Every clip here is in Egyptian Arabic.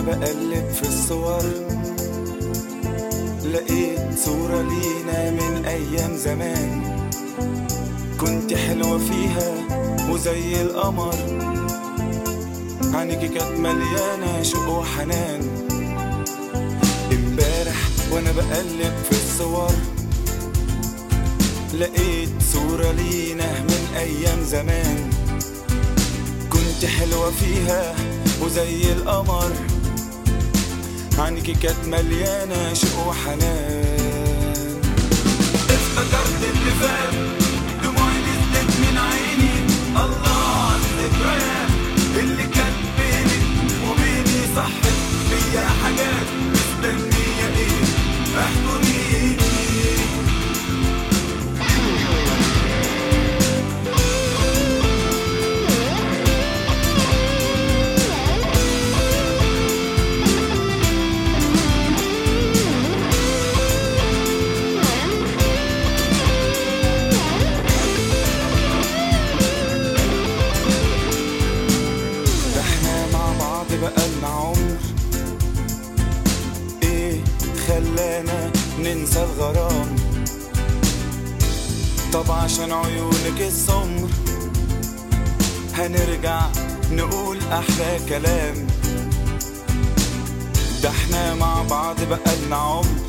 وانا بقلب في الصور لقيت صورة لينا من ايام زمان كنت حلوة فيها وزي القمر عينيكي كانت مليانة شوق وحنان امبارح وانا بقلب في الصور لقيت صورة لينا من ايام زمان كنت حلوة فيها وزي القمر عينيكي كانت مليانة شوق وحنان افتكرت اللي فات دموعي نزلت من عيني الله على الذكريات اللي كانت بيني وبيني صحت فيا حاجات مستنية ايه احضنيني ده احنا مع بعض بقالنا عمر ايه خلانا ننسى الغرام طب عشان عيونك السمر هنرجع نقول احلى كلام ده احنا مع بعض بقالنا عمر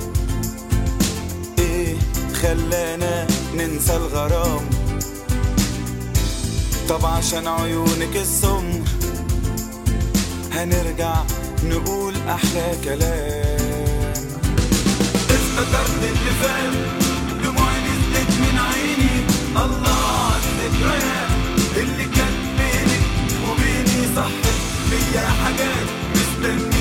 ايه خلانا ننسى الغرام طب عشان عيونك السمر هنرجع نقول احلى كلام افتكرت اللي فات دموعي نزلت من عيني الله على الذكريات اللي كانت بيني وبيني صحت فيا حاجات مستنية